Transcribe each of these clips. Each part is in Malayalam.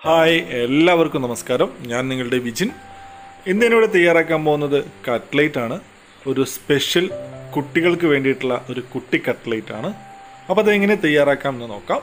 ഹായ് എല്ലാവർക്കും നമസ്കാരം ഞാൻ നിങ്ങളുടെ വിജിൻ ഇന്ന് എന്നോട് തയ്യാറാക്കാൻ പോകുന്നത് കട്ട്ലേറ്റ് ആണ് ഒരു സ്പെഷ്യൽ കുട്ടികൾക്ക് വേണ്ടിയിട്ടുള്ള ഒരു കുട്ടി കട്ട്ലേറ്റ് ആണ് അപ്പോൾ അതെങ്ങനെ തയ്യാറാക്കാം എന്ന് നോക്കാം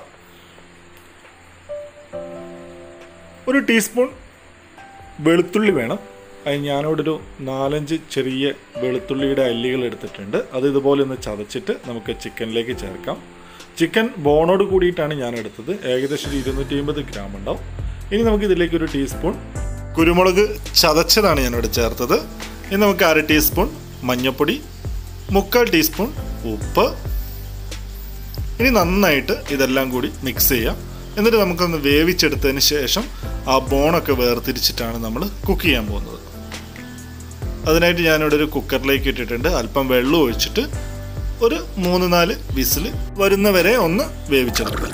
ഒരു ടീസ്പൂൺ വെളുത്തുള്ളി വേണം അത് ഞാനിവിടെ ഒരു നാലഞ്ച് ചെറിയ വെളുത്തുള്ളിയുടെ അല്ലികൾ എടുത്തിട്ടുണ്ട് അത് ഇതുപോലെ ഒന്ന് ചതച്ചിട്ട് നമുക്ക് ചിക്കനിലേക്ക് ചേർക്കാം ചിക്കൻ ബോണോട് കൂടിയിട്ടാണ് ഞാൻ എടുത്തത് ഏകദേശം ഒരു ഇരുന്നൂറ്റി അമ്പത് ഗ്രാം ഉണ്ടാവും ഇനി നമുക്ക് ഇതിലേക്ക് ഒരു ടീസ്പൂൺ കുരുമുളക് ചതച്ചതാണ് ഞാനിവിടെ ചേർത്തത് ഇനി നമുക്ക് അര ടീസ്പൂൺ മഞ്ഞൾപ്പൊടി മുക്കാൽ ടീസ്പൂൺ ഉപ്പ് ഇനി നന്നായിട്ട് ഇതെല്ലാം കൂടി മിക്സ് ചെയ്യാം എന്നിട്ട് നമുക്കൊന്ന് വേവിച്ചെടുത്തതിന് ശേഷം ആ ബോണൊക്കെ വേർതിരിച്ചിട്ടാണ് നമ്മൾ കുക്ക് ചെയ്യാൻ പോകുന്നത് അതിനായിട്ട് ഞാനിവിടെ ഒരു കുക്കറിലേക്ക് ഇട്ടിട്ടുണ്ട് അല്പം വെള്ളം ഒഴിച്ചിട്ട് ഒരു മൂന്ന് നാല് വിസിൽ വരുന്നവരെ ഒന്ന് വേവിച്ചെടുക്കുക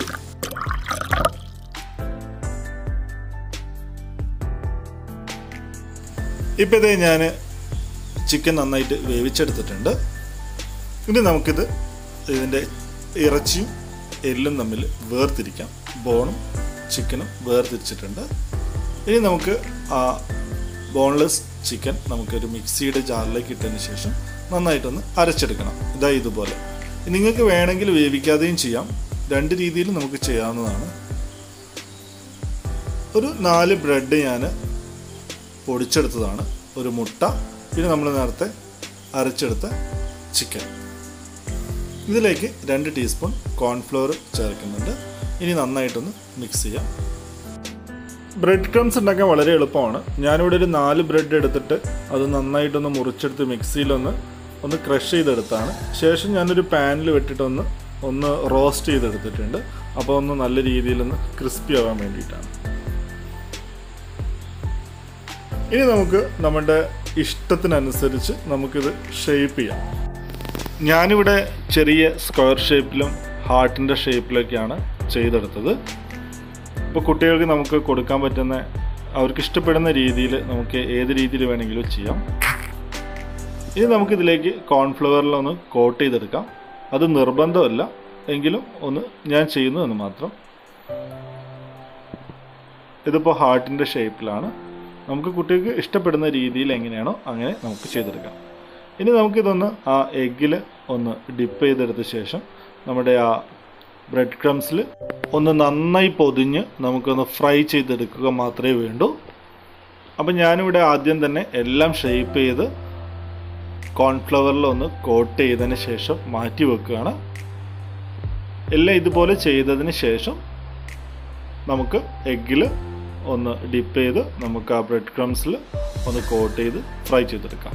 ഇപ്പം ഇതേ ഞാൻ ചിക്കൻ നന്നായിട്ട് വേവിച്ചെടുത്തിട്ടുണ്ട് ഇനി നമുക്കിത് ഇതിൻ്റെ ഇറച്ചിയും എല്ലും തമ്മിൽ വേർതിരിക്കാം ബോണും ചിക്കനും വേർതിരിച്ചിട്ടുണ്ട് ഇനി നമുക്ക് ആ ബോൺലെസ് ചിക്കൻ നമുക്കൊരു മിക്സിയുടെ ജാറിലേക്ക് ഇട്ടതിന് ശേഷം നന്നായിട്ടൊന്ന് അരച്ചെടുക്കണം ഇതാ ഇതുപോലെ നിങ്ങൾക്ക് വേണമെങ്കിൽ വേവിക്കാതെയും ചെയ്യാം രണ്ട് രീതിയിൽ നമുക്ക് ചെയ്യാവുന്നതാണ് ഒരു നാല് ബ്രെഡ് ഞാൻ പൊടിച്ചെടുത്തതാണ് ഒരു മുട്ട പിന്നെ നമ്മൾ നേരത്തെ അരച്ചെടുത്ത ചിക്കൻ ഇതിലേക്ക് രണ്ട് ടീസ്പൂൺ കോൺഫ്ലോർ ചേർക്കുന്നുണ്ട് ഇനി നന്നായിട്ടൊന്ന് മിക്സ് ചെയ്യാം ബ്രെഡ് ക്രംസ് ഉണ്ടാക്കാൻ വളരെ എളുപ്പമാണ് ഞാനിവിടെ ഒരു നാല് ബ്രെഡ് എടുത്തിട്ട് അത് നന്നായിട്ടൊന്ന് മുറിച്ചെടുത്ത് മിക്സിയിലൊന്ന് ഒന്ന് ക്രഷ് ചെയ്തെടുത്താണ് ശേഷം ഞാനൊരു പാനിൽ വെട്ടിട്ടൊന്ന് ഒന്ന് റോസ്റ്റ് ചെയ്തെടുത്തിട്ടുണ്ട് അപ്പോൾ ഒന്ന് നല്ല രീതിയിലൊന്ന് ക്രിസ്പി ആവാൻ വേണ്ടിയിട്ടാണ് ഇനി നമുക്ക് നമ്മുടെ ഇഷ്ടത്തിനനുസരിച്ച് നമുക്കിത് ഷേപ്പ് ചെയ്യാം ഞാനിവിടെ ചെറിയ സ്ക്വയർ ഷേപ്പിലും ഹാർട്ടിൻ്റെ ഷേപ്പിലൊക്കെയാണ് ചെയ്തെടുത്തത് ഇപ്പോൾ കുട്ടികൾക്ക് നമുക്ക് കൊടുക്കാൻ പറ്റുന്ന അവർക്ക് ഇഷ്ടപ്പെടുന്ന രീതിയിൽ നമുക്ക് ഏത് രീതിയിൽ വേണമെങ്കിലും ചെയ്യാം ഇനി നമുക്കിതിലേക്ക് കോൺഫ്ലവറിലൊന്ന് കോട്ട് ചെയ്തെടുക്കാം അത് നിർബന്ധമല്ല എങ്കിലും ഒന്ന് ഞാൻ ചെയ്യുന്നു എന്ന് മാത്രം ഇതിപ്പോൾ ഹാർട്ടിൻ്റെ ഷേപ്പിലാണ് നമുക്ക് കുട്ടികൾക്ക് ഇഷ്ടപ്പെടുന്ന രീതിയിൽ എങ്ങനെയാണോ അങ്ങനെ നമുക്ക് ചെയ്തെടുക്കാം ഇനി നമുക്കിതൊന്ന് ആ എഗ്ഗിൽ ഒന്ന് ഡിപ്പ് ചെയ്തെടുത്ത ശേഷം നമ്മുടെ ആ ബ്രെഡ് ക്രംസിൽ ഒന്ന് നന്നായി പൊതിഞ്ഞ് നമുക്കൊന്ന് ഫ്രൈ ചെയ്തെടുക്കുക മാത്രമേ വേണ്ടൂ അപ്പം ഞാനിവിടെ ആദ്യം തന്നെ എല്ലാം ഷേപ്പ് ചെയ്ത് കോൺഫ്ലവറിൽ ഒന്ന് കോട്ട് ചെയ്തതിന് ശേഷം മാറ്റി വെക്കുകയാണ് എല്ലാം ഇതുപോലെ ചെയ്തതിന് ശേഷം നമുക്ക് എഗ്ഗിൽ ഒന്ന് ഡിപ്പ് ചെയ്ത് നമുക്ക് ആ ബ്രെഡ് ക്രംസിൽ ഒന്ന് കോട്ട് ചെയ്ത് ഫ്രൈ ചെയ്തെടുക്കാം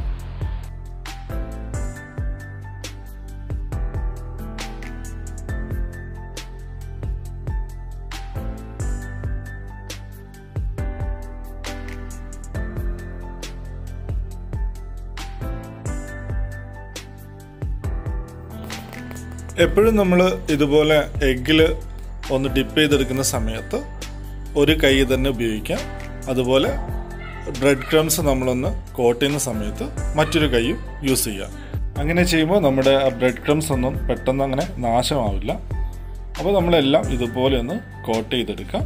എപ്പോഴും നമ്മൾ ഇതുപോലെ എഗ്ഗിൽ ഒന്ന് ഡിപ്പ് ചെയ്തെടുക്കുന്ന സമയത്ത് ഒരു കൈ തന്നെ ഉപയോഗിക്കാം അതുപോലെ ബ്രെഡ് ക്രംസ് നമ്മളൊന്ന് കോട്ട് ചെയ്യുന്ന സമയത്ത് മറ്റൊരു കൈയും യൂസ് ചെയ്യാം അങ്ങനെ ചെയ്യുമ്പോൾ നമ്മുടെ ആ ബ്രെഡ് ക്രംസ് ഒന്നും പെട്ടെന്ന് അങ്ങനെ നാശമാവില്ല അപ്പോൾ നമ്മളെല്ലാം ഇതുപോലെ ഒന്ന് കോട്ട് ചെയ്തെടുക്കാം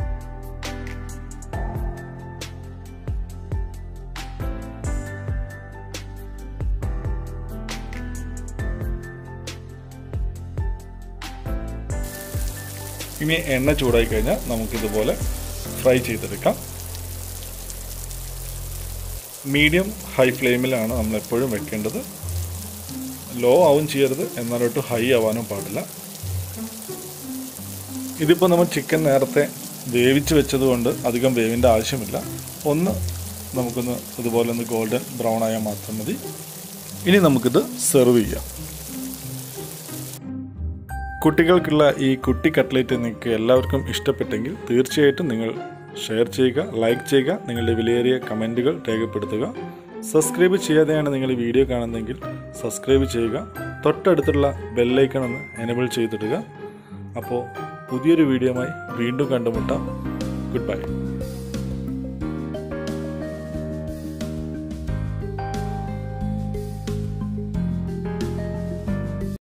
ഇനി എണ്ണ ചൂടായി കഴിഞ്ഞാൽ നമുക്കിതുപോലെ ഫ്രൈ ചെയ്തെടുക്കാം മീഡിയം ഹൈ ഫ്ലെയിമിലാണ് നമ്മൾ എപ്പോഴും വെക്കേണ്ടത് ലോ ആവും ചെയ്യരുത് എന്നാലോട്ട് ഹൈ ആവാനും പാടില്ല ഇതിപ്പോൾ നമ്മൾ ചിക്കൻ നേരത്തെ വേവിച്ച് വെച്ചതുകൊണ്ട് അധികം വേവിൻ്റെ ആവശ്യമില്ല ഒന്ന് നമുക്കൊന്ന് ഇതുപോലെ ഒന്ന് ഗോൾഡൻ ബ്രൗൺ ആയാൽ മാത്രം മതി ഇനി നമുക്കിത് സെർവ് ചെയ്യാം കുട്ടികൾക്കുള്ള ഈ കുട്ടി കട്ട്ലേറ്റ് നിങ്ങൾക്ക് എല്ലാവർക്കും ഇഷ്ടപ്പെട്ടെങ്കിൽ തീർച്ചയായിട്ടും നിങ്ങൾ ഷെയർ ചെയ്യുക ലൈക്ക് ചെയ്യുക നിങ്ങളുടെ വിലയേറിയ കമൻറ്റുകൾ രേഖപ്പെടുത്തുക സബ്സ്ക്രൈബ് ചെയ്യാതെയാണ് നിങ്ങൾ ഈ വീഡിയോ കാണുന്നതെങ്കിൽ സബ്സ്ക്രൈബ് ചെയ്യുക തൊട്ടടുത്തുള്ള ബെല്ലൈക്കൺ ഒന്ന് എനബിൾ ചെയ്തിടുക അപ്പോൾ പുതിയൊരു വീഡിയോയുമായി വീണ്ടും കണ്ടുമുട്ടാം ഗുഡ് ബൈ